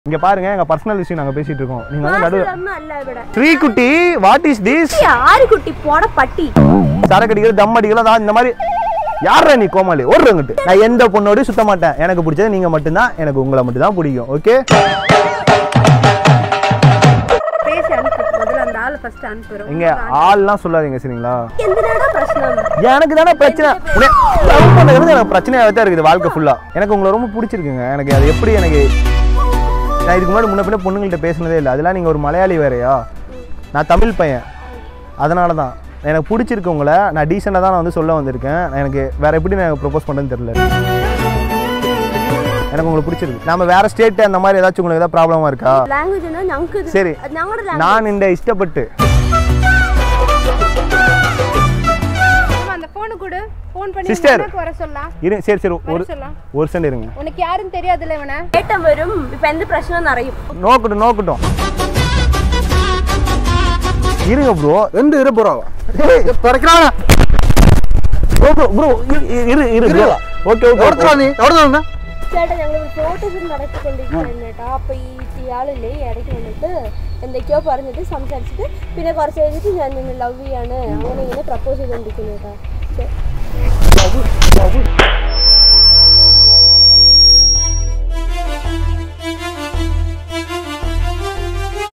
இங்க பாருங்க எங்க பர்சனல் விஷயம் நாங்க பேசிட்டு இருக்கோம் நீங்க வந்து நடு ஒன்றும் அல்ல ഇവിടെ ஸ்ரீகுட்டி வாட் இஸ் திஸ் ஆறு குட்டி போட பட்டி சரக்கு அடிக்கிற தம் அடிக்கலாம் தான் இந்த மாதிரி யாரா நீ கோமாளி ஓடுறங்கிட்டு நான் எந்த பொண்ணோடய சுத்த மாட்டேன் எனக்கு பிடிச்சது நீங்க மட்டும்தான் எனக்கு உங்களை மட்டும் தான் பிடிக்கும் ஓகே பேசி அனுப்பு முதல்ல அந்த ஆளை ஃபர்ஸ்ட் அனுப்புறோம் இங்க ஆள்லாம் சொல்லாதீங்க சரிங்களா எந்தனடா பிரச்சனை எனக்கு தானே பிரச்சனை உடனே love பண்றது எனக்கு பிரச்சனையாகவே தான் இருக்குது வாழ்க்கை ஃபுல்லா எனக்கு உங்களை ரொம்ப பிடிச்சிருக்குங்க எனக்கு அது எப்படி எனக்கு நான் இதுக்கு முன்னாடி முன்ன பின்ன பொண்ணுங்கள்ட்ட பேசினதே இல்லை அதெல்லாம் நீங்கள் ஒரு மலையாளி வேறையா நான் தமிழ் பையன் அதனால தான் எனக்கு பிடிச்சிருக்கு உங்களை நான் டீசெண்டாக தான் நான் வந்து சொல்ல வந்திருக்கேன் எனக்கு வேற எப்படி நான் ப்ரொப்போஸ் பண்ணுறேன்னு தெரியல எனக்கு உங்களுக்கு பிடிச்சிருக்கு நம்ம வேற ஸ்டேட் அந்த மாதிரி ஏதாச்சும் உங்களுக்கு ஏதாவது ப்ராப்ளமாக இருக்கா லாங்குவேஜ்னா ഞങ്ങൾക്ക് சரி ഞങ്ങളുടെ நான் இந்த இஷ்டப்பட்டு ஆமா, அந்த போனு கொடு போன் பண்ணி Sister. உங்க அண்ணாக்கு வர சொல்லலாம் இரு சரி சரி ஒரு சொல்லலாம் ஒரு செகண்ட் இருங்க உனக்கு யாருன்னு தெரியாதுல்ல இவனை കേട്ടം വരും ഇപ്പൊ എന്ത് പ്രശ്നം അറിയും நோக்கட்டும் நோக்கட்டும் இருங்க ப்ரோ ரெண்டு இரு ப்ரோ பிறக்கிறாங்க ப்ரோ ப்ரோ இரு இரு ப்ரோ ஓகே எவ்வளோ ஓகே நீ எவ்வளோ ചേട്ടാ ഞങ്ങൾ ഫോട്ടോസ് നടത്തിക്കൊണ്ടിരിക്കുകയാണ് കേട്ടോ അപ്പൊ ഈ ഇയാളില്ലേ ഇടയ്ക്ക് വന്നിട്ട് എന്തൊക്കെയോ പറഞ്ഞിട്ട് സംസാരിച്ചിട്ട് പിന്നെ കുറച്ച് കഴിഞ്ഞിട്ട് ഞാൻ നിന്നെ ലവ് ചെയ്യാണ് അങ്ങനെ ഇങ്ങനെ പ്രപ്പോസ് ചെയ്തോണ്ടിരിക്കുന്നു കേട്ടോ